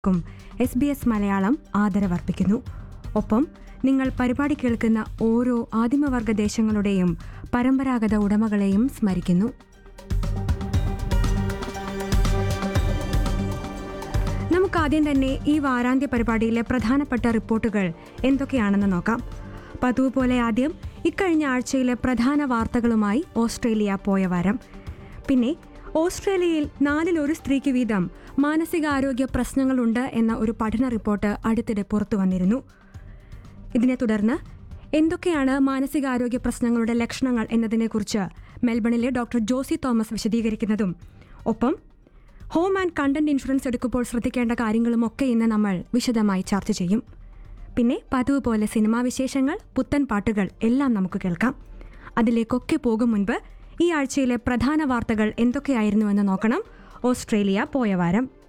ക്കും S B S Malayalam ആദരവർപ്പിക്കുന്നു ഒപ്പം നിങ്ങൾ പരിപാടി കേൾക്കുന്ന ഓരോ ആദിമവർഗ ദേശങ്ങളുടെയും പരമ്പരാഗത ഉടമകളെയും സ്മരിക്കുന്നു നമുക്ക് ആദ്യം തന്നെ ഈ വാരാന്ത്യ പരിപാടിയിലെ പ്രധാനപ്പെട്ട റിപ്പോർട്ടുകൾ എന്തൊക്കെയാണെന്ന് നോക്കാം പതിവ് പോലെ ആദ്യം ഇക്കഴിഞ്ഞ ആഴ്ചയിലെ പ്രധാന വാർത്തകളുമായി ഓസ്ട്രേലിയ പോയ വാരം പിന്നെ ഓസ്ട്രേലിയയിൽ നാലിൽ ഒരു സ്ത്രീക്ക് വീതം മാനസികാരോഗ്യ പ്രശ്നങ്ങളുണ്ട് എന്ന ഒരു പഠന റിപ്പോർട്ട് അടുത്തിടെ പുറത്തു വന്നിരുന്നു ഇതിനെ തുടർന്ന് എന്തൊക്കെയാണ് മാനസികാരോഗ്യ പ്രശ്നങ്ങളുടെ ലക്ഷണങ്ങൾ എന്നതിനെക്കുറിച്ച് മെൽബണിലെ ഡോക്ടർ ജോസി തോമസ് വിശദീകരിക്കുന്നതും ഒപ്പം ഹോം ആൻഡ് കണ്ടന്റ് ഇൻഷുറൻസ് എടുക്കുമ്പോൾ ശ്രദ്ധിക്കേണ്ട കാര്യങ്ങളുമൊക്കെ ഇന്ന് നമ്മൾ വിശദമായി ചർച്ച ചെയ്യും പിന്നെ പതിവ് പോലെ സിനിമാ വിശേഷങ്ങൾ പുത്തൻ പാട്ടുകൾ എല്ലാം നമുക്ക് കേൾക്കാം അതിലേക്കൊക്കെ പോകും മുൻപ് ഈ ആഴ്ചയിലെ പ്രധാന വാർത്തകൾ എന്തൊക്കെയായിരുന്നുവെന്ന് നോക്കണം ഓസ്ട്രേലിയ പോയ വാരം